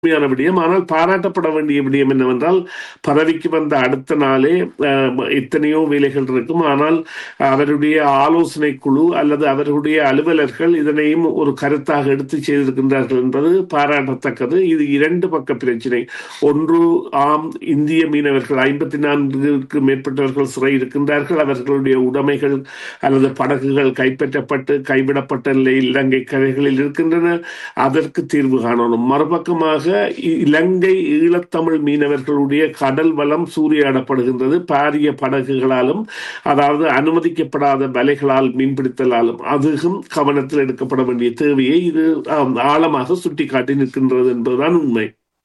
உண்மையான விடயம் ஆனால் பாராட்டப்பட வேண்டிய விடயம் என்னவென்றால் பதவிக்கு வந்த அடுத்த நாளே அஹ், எத்தனையோ வேலைகள் இருக்கும் ஆனால் அவருடைய ஆலோசனை குழு அல்லது அவர்களுடைய அலுவலர்கள் இதனையும் ஒரு கருத்தாக எடுத்து செய்திருக்கின்றார்கள் என்பது பாராட்டத்தக்கது இது இரண்டு பக்க பிரச்சனை ஒன்று ஆம் இந்திய மீனவர்கள் ஐம்பத்தி நான்குக்கு மேற்பட்டவர்கள் சிறை இருக்கின்றார்கள் அவர்களுடைய உடைமைகள் அல்லது படகுகள் கைப்பற்றப்பட்டு கைவிடப்பட்ட நிலையில் இலங்கை கரைகளில் இருக்கின்றன அதற்கு தீர்வு காணணும் மறுபக்கமாக இ- இலங்கை ஈழத்தமிழ் மீனவர்களுடைய கடல் வளம் சூறையாடப்படுகின்றது பாரிய படகுகளாலும் அதாவது அனுமதிக்கப்படாத வலைகளால் மீன்பிடித்தலாலும் அதுவும் கவனத்தில் எடுக்கப்பட வேண்டிய தேவையை இது ஆம், ஆழமாக சுட்டிக்காட்டி நிற்கின்றது என்பதுதான் உண்மை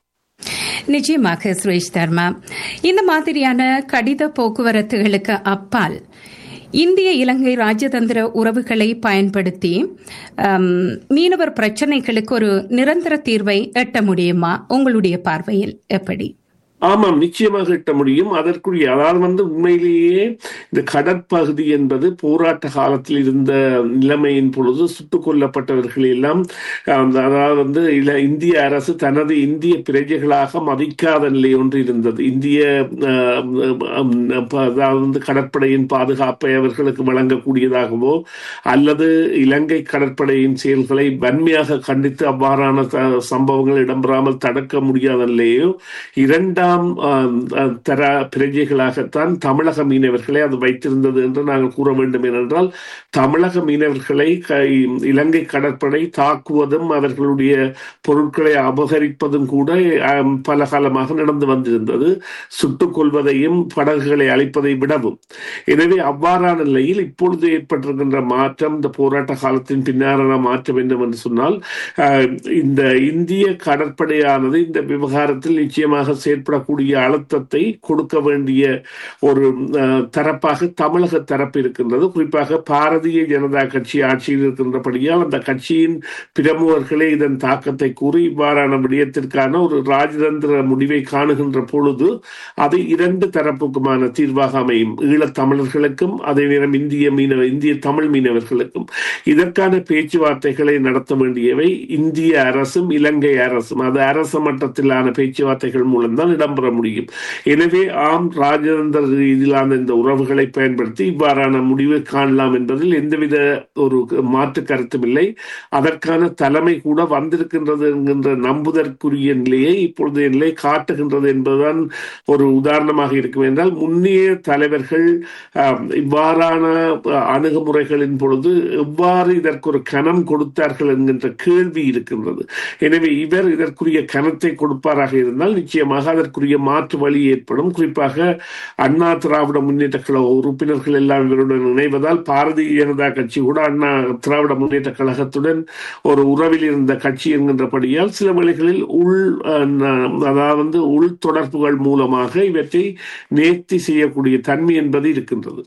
நிச்சயமாக சுரேஷ் தர்மா இந்த மாதிரியான கடித போக்குவரத்துகளுக்கு அப்பால் இந்திய இலங்கை ராஜதந்திர உறவுகளை பயன்படுத்தி அம், மீனவர் பிரச்சனைகளுக்கு ஒரு நிரந்தர தீர்வை எட்ட முடியுமா உங்களுடைய பார்வையில் எப்படி ஆமாம் நிச்சயமாக எட்ட முடியும் அதற்குரிய அதாவது வந்து உண்மையிலேயே இந்த கடற்பகுதி என்பது போராட்ட காலத்தில் இருந்த நிலைமையின் பொழுது சுட்டுக் கொல்லப்பட்டவர்கள் எல்லாம் அந்த- அதாவது வந்து இல- இந்திய அரசு தனது இந்திய பிரஜைகளாக மதிக்காத நிலை ஒன்று இருந்தது இந்திய அஹ், அஹ், அஹ், அதாவது வந்து கடற்படையின் பாதுகாப்பை அவர்களுக்கு வழங்கக்கூடியதாகவோ அல்லது இலங்கை கடற்படையின் செயல்களை வன்மையாக கண்டித்து அவ்வாறான த- சம்பவங்கள் இடம்பெறாமல் தடுக்க முடியாத நிலையோ இரண்டாம் ஆம், அஹ், தர பிரஜைகளாகத்தான் தமிழக மீனவர்களை அது வைத்திருந்தது என்று நாங்கள் கூற வேண்டும் ஏனென்றால் தமிழக மீனவர்களை க- இலங்கை கடற்படை தாக்குவதும் அவர்களுடைய பொருட்களை அபகரிப்பதும் கூட ஆம், பல காலமாக நடந்து வந்திருந்தது சுட்டுக் கொள்வதையும் படகுகளை அழிப்பதை விடவும் எனவே அவ்வாறான நிலையில் இப்பொழுது ஏற்பட்டிருக்கின்ற மாற்றம் இந்த போராட்ட காலத்தின் பின்னாரான மாற்றம் என்னவென்று சொன்னால் அஹ், இந்த இந்திய கடற்படையானது இந்த விவகாரத்தில் நிச்சயமாக செயற்படக்கூடிய அழுத்தத்தை கொடுக்க வேண்டிய ஒரு அஹ், தரப்பாக தமிழக தரப்பு இருக்கின்றது குறிப்பாக பாரதிய ஜனதா கட்சி ஆட்சியில் இருக்கின்றபடியால் அந்த கட்சியின் பிரமுகர்களே இதன் தாக்கத்தை கூறி இவ்வாறான விடயத்திற்கான ஒரு ராஜதந்திர முடிவை காணுகின்ற பொழுது அது இரண்டு தரப்புக்குமான தீர்வாக அமையும் ஈழத் தமிழர்களுக்கும் அதே நேரம் இந்திய மீனவ இந்திய தமிழ் மீனவர்களுக்கும் இதற்கான பேச்சுவார்த்தைகளை நடத்த வேண்டியவை இந்திய அரசும் இலங்கை அரசும் அது அரச மட்டத்திலான பேச்சுவார்த்தைகள் மூலம்தான் இடம்பெற முடியும் எனவே ஆம் ராஜதந்திர ரீதியிலான இந்த உறவுகளை பயன்படுத்தி இவ்வாறான முடிவை காணலாம் என்பதில் எந்தவித ஒரு மாற்று கருத்தும் இல்லை அதற்கான தலைமை கூட வந்திருக்கின்றது என்கின்ற நம்புதற்குரிய நிலையை இப்பொழுதைய நிலை காட்டுகின்றது என்பதுதான் ஒரு உதாரணமாக இருக்கும் என்றால் முன்னைய தலைவர்கள் ஆம், இவ்வாறான அஹ், அணுகுமுறைகளின் பொழுது எவ்வாறு இதற்கு ஒரு கனம் கொடுத்தார்கள் என்கின்ற கேள்வி இருக்கின்றது எனவே இவர் இதற்குரிய கனத்தை கொடுப்பாராக இருந்தால் நிச்சயமாக அதற்குரிய மாற்று வழி ஏற்படும் குறிப்பாக அண்ணா திராவிட முன்னேற்ற கழக உறுப்பினர்கள் எல்லாம் இவருடன் இணைவதால் பாரதிய ஜனதா கட்சி கூட அண்ணா திராவிட முன்னேற்ற கழகத்துடன் ஒரு உறவில் இருந்த கட்சி என்கின்றபடியால் சில வேளைகளில் உள் அஹ், ந- அதாவது வந்து உள் தொடர்புகள் மூலமாக இவற்றை நேர்த்தி செய்யக்கூடிய தன்மை என்பது இருக்கின்றது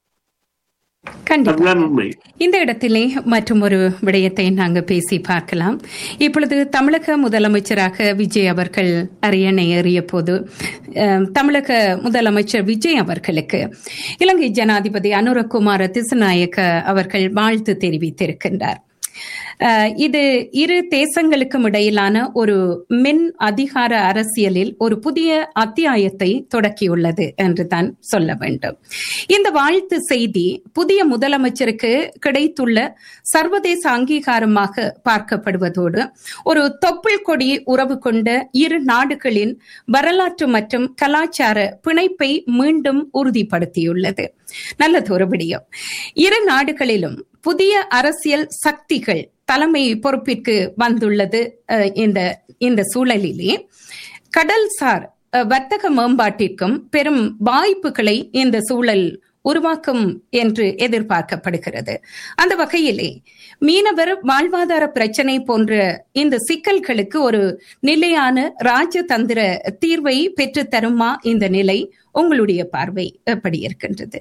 கண்டிப்பா அதுதான் உண்மை இந்த இடத்திலே மற்றும் ஒரு விடயத்தை நாங்கள் பேசி பார்க்கலாம் இப்பொழுது தமிழக முதலமைச்சராக விஜய் அவர்கள் அரியணை ஏறிய போது அஹ், தமிழக முதலமைச்சர் விஜய் அவர்களுக்கு இலங்கை ஜனாதிபதி அனுரகுமார திசுநாயக்க அவர்கள் வாழ்த்து தெரிவித்திருக்கின்றார் அஹ், இது இரு தேசங்களுக்கும் இடையிலான ஒரு மென் அதிகார அரசியலில் ஒரு புதிய அத்தியாயத்தை தொடக்கியுள்ளது என்று தான் சொல்ல வேண்டும் இந்த வாழ்த்து செய்தி புதிய முதலமைச்சருக்கு கிடைத்துள்ள சர்வதேச அங்கீகாரமாக பார்க்கப்படுவதோடு ஒரு தொப்புள் கொடி உறவு கொண்ட இரு நாடுகளின் வரலாற்று மற்றும் கலாச்சார பிணைப்பை மீண்டும் உறுதிப்படுத்தியுள்ளது நல்லதொரு விடயம் இரு நாடுகளிலும் புதிய அரசியல் சக்திகள் தலைமை பொறுப்பிற்கு வந்துள்ளது அஹ், இந்த இந்த சூழலிலே கடல்சார் அஹ், வர்த்தக மேம்பாட்டிற்கும் பெரும் வாய்ப்புகளை இந்த சூழல் உருவாக்கும் என்று எதிர்பார்க்கப்படுகிறது அந்த வகையிலே மீனவர் வாழ்வாதார பிரச்சனை போன்ற இந்த சிக்கல்களுக்கு ஒரு நிலையான ராஜதந்திர தீர்வை பெற்றுத் தருமா இந்த நிலை உங்களுடைய பார்வை எப்படி இருக்கின்றது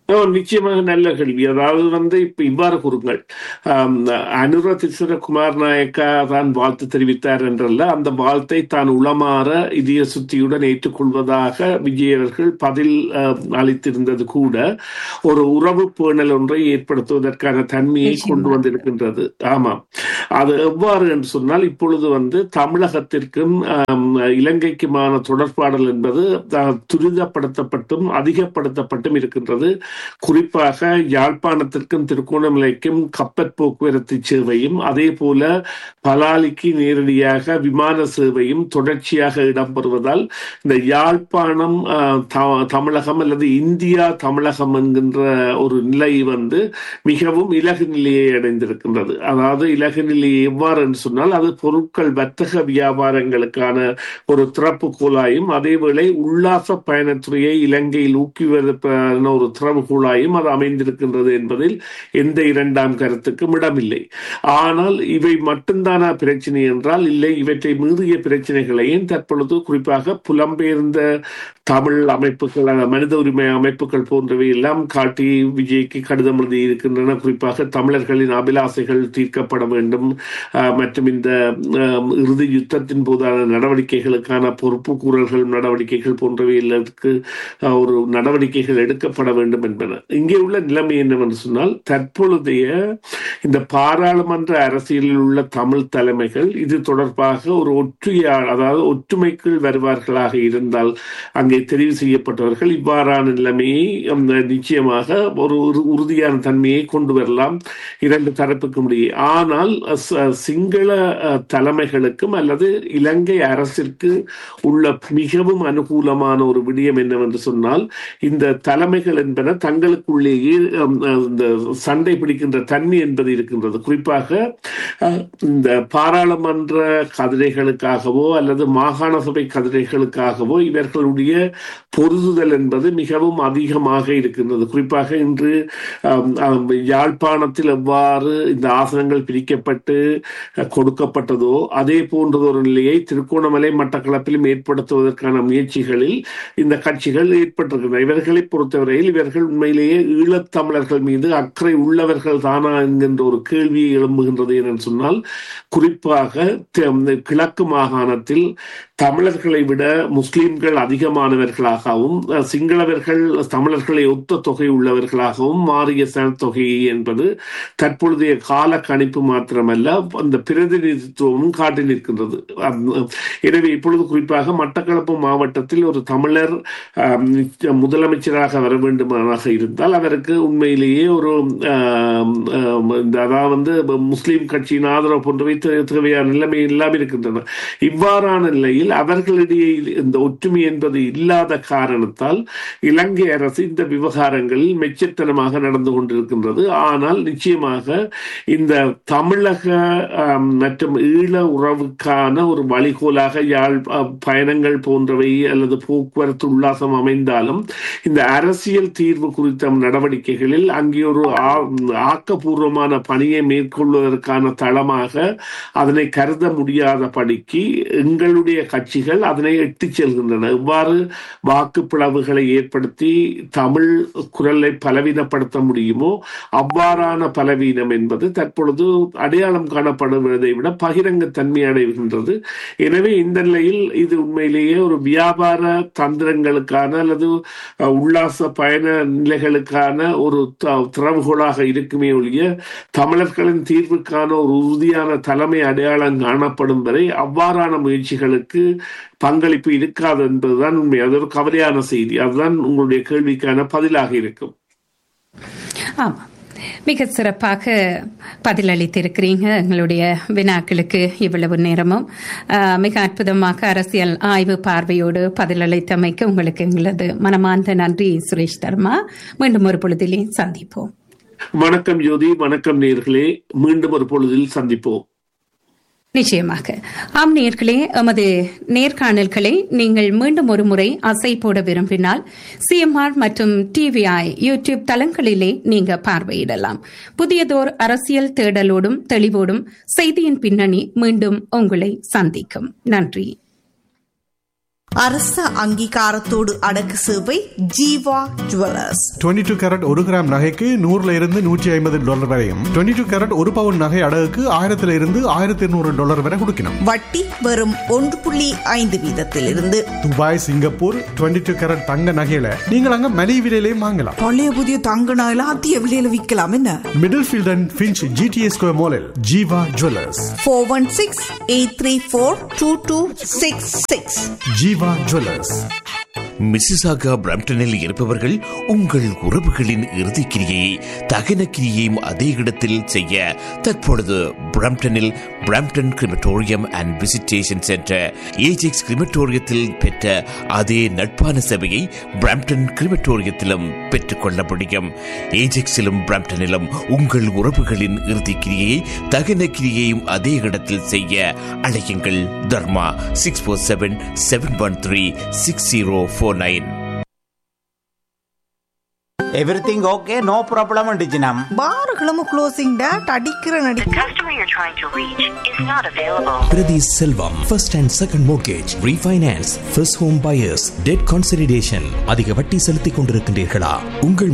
ஓ, நிச்சயமாக நல்ல கேள்வி அதாவது வந்து இப்ப இவ்வாறு கூறுங்கள் ஆம், அனுர திசுரகுமார் நாயக்கா தான் வாழ்த்து தெரிவித்தார் என்றல்ல அந்த வாழ்த்தை தான் உளமாற இதய சுத்தியுடன் ஏற்றுக்கொள்வதாக விஜய் அவர்கள் பதில் ஆம், அளித்திருந்தது கூட ஒரு உறவு பேணல் ஒன்றை ஏற்படுத்துவதற்கான தன்மையை நிச்சயமாக. கொண்டு வந்திருக்கின்றது ஆமாம் அது எவ்வாறு என்று சொன்னால் இப்பொழுது வந்து தமிழகத்திற்கும் ஆம், இலங்கைக்குமான தொடர்பாடல் என்பது அஹ், துரிதப்படுத்தப்பட்டும் அதிகப்படுத்தப்பட்டும் இருக்கின்றது குறிப்பாக யாழ்ப்பாணத்திற்கும் திருகோணமலைக்கும் கப்பற் போக்குவரத்து சேவையும் அதே போல பலாலிக்கு நேரடியாக விமான சேவையும் தொடர்ச்சியாக இடம்பெறுவதால் இந்த யாழ்ப்பாணம் அஹ், த- தமிழகம் அல்லது இந்தியா தமிழகம் என்கின்ற ஒரு நிலை வந்து மிகவும் இலகு நிலையை அடைந்திருக்கின்றது அதாவது இலகு நிலை எவ்வாறு என்று சொன்னால் அது பொருட்கள் வர்த்தக வியாபாரங்களுக்கான ஒரு திறப்புகோலாயும் அதேவேளை உல்லாச பயணத்துறையை இலங்கையில் ஊக்குவிப்பதற்கான ஒரு திறவுகோலாயும் அது அமைந்திருக்கின்றது என்பதில் எந்த இரண்டாம் கருத்துக்கும் இடமில்லை ஆனால் இவை மட்டும்தானா பிரச்சனை என்றால் இல்லை இவற்றை மீறிய பிரச்சனைகளையும் தற்பொழுது குறிப்பாக புலம்பெயர்ந்த தமிழ் அமைப்புகள் அஹ், மனித உரிமை அமைப்புகள் போன்றவை எல்லாம் காட்டி விஜய்க்கு கடிதம் எழுதி இருக்கின்றன குறிப்பாக தமிழர்களின் அபிலாசைகள் தீர்க்கப்பட வேண்டும் அஹ், மற்றும் இந்த அஹ், இறுதி யுத்தத்தின் போதான நடவடிக்கைகளுக்கான பொறுப்பு கூறல்கள் நடவடிக்கைகள் போன்றவைகளுக்கு அஹ், ஒரு நடவடிக்கைகள் எடுக்கப்பட வேண்டும் என்பன இங்கே உள்ள நிலைமை என்னவென்று சொன்னால் தற்பொழுதைய இந்த பாராளுமன்ற அரசியலில் உள்ள தமிழ் தலைமைகள் இது தொடர்பாக ஒரு ஒற்றுமையா அதாவது ஒற்றுமைக்குள் வருவார்களாக இருந்தால் அங்கே தெரிவு செய்யப்பட்டவர்கள் இவ்வாறான நிலைமையை ஹம், நிச்சயமாக ஒரு ஒரு உறுதியான தன்மையை கொண்டு வரலாம் இரண்டு தரப்புக்கும் இடையே ஆனால் ச- சிங்கள அஹ், தலைமைகளுக்கும் அல்லது இலங்கை அரசிற்கு உள்ள மிகவும் அனுகூலமான ஒரு விடயம் என்னவென்று சொன்னால் இந்த தலைமைகள் என்பன தங்களுக்குள்ளேயே ஹம், அஹ், இந்த சண்டை பிடிக்கின்ற தன்மை என்பது இருக்கின்றது குறிப்பாக அஹ், இந்த பாராளுமன்ற கதிரைகளுக்காகவோ அல்லது மாகாண சபை கதிரைகளுக்காகவோ இவர்களுடைய பொருதுதல் என்பது மிகவும் அதிகமாக இருக்கின்றது குறிப்பாக இன்று ஆம், ஆம், யாழ்ப்பாணத்தில் எவ்வாறு இந்த ஆசனங்கள் பிரிக்கப்பட்டு அஹ், கொடுக்கப்பட்டதோ அதே போன்றதொரு நிலையை திருகோணமலை மட்டக்களப்பிலும் ஏற்படுத்துவதற்கான முயற்சிகளில் இந்த கட்சிகள் ஏற்பட்டிருக்கின்றன இவர்களை பொறுத்தவரையில் இவர்கள் உண்மையிலேயே ஈழத்தமிழர்கள் மீது அக்கறை உள்ளவர்கள் தானா என்கின்ற ஒரு கேள்வியை எழும்புகின்றது என்று சொன்னால் குறிப்பாக தெ- கிழக்கு மாகாணத்தில் தமிழர்களை விட முஸ்லிம்கள் அதிகமானவர்களாகவும் அஹ், சிங்களவர்கள் தமிழர்களை ஒத்த தொகை உள்ளவர்களாகவும் மாறிய சனத்தொகை என்பது தற்பொழுதைய கால கணிப்பு மாத்திரமல்ல அந்த பிரதிநிதித்துவமும் காட்டி நிற்கின்றது அந்த- எனவே இப்பொழுது குறிப்பாக மட்டக்களப்பு மாவட்டத்தில் ஒரு தமிழர் ஆம், முதலமைச்சராக வர வேண்டுமானாக இருந்தால் அவருக்கு உண்மையிலேயே ஒரு ஆம், ஆம், இந்த அதாவது வந்து முஸ்லீம் கட்சியின் ஆதரவு போன்றவை தே- தேவையான நிலைமை எல்லாம் இருக்கின்றன இவ்வாறான நிலையில் அவர்களிடையே இந்த ஒற்றுமை என்பது இல்லாத காரணத்தால் இலங்கை அரசு இந்த விவகாரங்களில் மெச்சத்தனமாக நடந்து கொண்டிருக்கின்றது ஆனால் நிச்சயமாக இந்த தமிழக ஆம், மற்றும் ஈழ உறவுக்கான ஒரு வழிகோலாக யாழ் அ, பயணங்கள் போன்றவை அல்லது போக்குவரத்து உல்லாசம் அமைந்தாலும் இந்த அரசியல் தீர்வு குறித்த நடவடிக்கைகளில் அங்கே ஒரு ஆ- ஆக்கப்பூர்வமான பணியை மேற்கொள்வதற்கான தளமாக அதனை கருத முடியாத படிக்கு எங்களுடைய கட்சிகள் அதனை எட்டிச் செல்கின்றன இவ்வாறு வாக்கு பிளவுகளை ஏற்படுத்தி தமிழ் குரலை பலவீனப்படுத்த முடியுமோ அவ்வாறான பலவீனம் என்பது தற்பொழுது அடையாளம் காணப்படுவதை விட பகிரங்கத்தன்மை அடைகின்றது எனவே இந்த நிலையில் இது உண்மையிலேயே ஒரு வியாபார தந்திரங்களுக்கான அல்லது அஹ், உல்லாச பயண நிலைகளுக்கான ஒரு த- திறவுகோலாக இருக்குமே ஒழிய தமிழர்களின் தீர்வுக்கான ஒரு உறுதியான தலைமை அடையாளம் காணப்படும் வரை அவ்வாறான முயற்சிகளுக்கு பங்களிப்பு இருக்காது என்பதுதான் உண்மை அது ஒரு கவலையான செய்தி அதுதான் உங்களுடைய கேள்விக்கான பதிலாக இருக்கும் ஆமா மிக சிறப்பாக பதிலளித்திருக்கிறீங்க எங்களுடைய வினாக்களுக்கு இவ்வளவு நேரமும் ஆஹ், மிக அற்புதமாக அரசியல் ஆய்வு பார்வையோடு பதிலளித்தமைக்கு உங்களுக்கு எங்களது மனமார்ந்த நன்றி சுரேஷ் தர்மா மீண்டும் ஒரு பொழுதிலே சந்திப்போம் வணக்கம் ஜோதி வணக்கம் நேர்களே மீண்டும் ஒரு பொழுதில் சந்திப்போம் நிச்சயமாக ஆம் நேர்களே எமது நேர்காணல்களை நீங்கள் மீண்டும் ஒரு முறை அசை போட விரும்பினால் சிஎம்ஆர் மற்றும் டிவிஐ யூடியூப் தளங்களிலே நீங்க பார்வையிடலாம் புதியதோர் அரசியல் தேடலோடும் தெளிவோடும் செய்தியின் பின்னணி மீண்டும் உங்களை சந்திக்கும் நன்றி அரச அங்கீகாரத்தோடு அடக்கு சேவை ஜீவா ஜுவல்லர்ஸ் 22 டூ கேரட் ஒரு கிராம் நகைக்கு நூறுல இருந்து நூற்றி ஐம்பது டாலர் வரையும் 22 டூ கேரட் ஒரு பவுன் நகை அடகுக்கு ஆயிரத்துல இருந்து ஆயிரத்தி இருநூறு டாலர் வரை கொடுக்கணும் வட்டி வெறும் ஒன்று புள்ளி ஐந்து வீதத்திலிருந்து துபாய் சிங்கப்பூர் 22 டூ கேரட் தங்க நகையில நீங்கள் அங்க மலிவு விலையிலையும் வாங்கலாம் பழைய புதிய தங்க நகைலாம் அதிக விலையில விற்கலாம் என்ன Middlefield and Finch GTS square மாலில் Jeeva jewellers four one six eight three four two two six six Jeeva jewellers Mississauga பிரம்டனில் இருப்பவர்கள் உங்கள் உறவுகளின் இறுதிக் கிரியை தகன கிரியையும் அதே இடத்தில் செய்ய தற்பொழுது பிரம்டனில் Brampton crematorium and visitation centre Ajax கிரிமட்டோரியத்தில் பெற்ற அதே நட்பான சேவையை பிரம்டன் கிரிமட்டோரியத்திலும் பெற்றுக்கொள்ள முடியும் ஏஜெக்ஸிலும் பிரம்டனிலும் உங்கள் உறவுகளின் இறுதிக் கிரியை தகன கிரியையும் அதே இடத்தில் செய்ய அழையுங்கள் Dharma six four seven seven one three six zero four nine everything okay no problem டிஜினம் பாருகளும் க்ளோசிங் டேட் அடிக்கிற நடி The customer you're trying to reach is not available. Priti Selvam, first and second mortgage, refinance, first home buyers, debt consolidation. அதிக வட்டி செலுத்திக் கொண்டிருக்கின்றீர்களா உங்கள்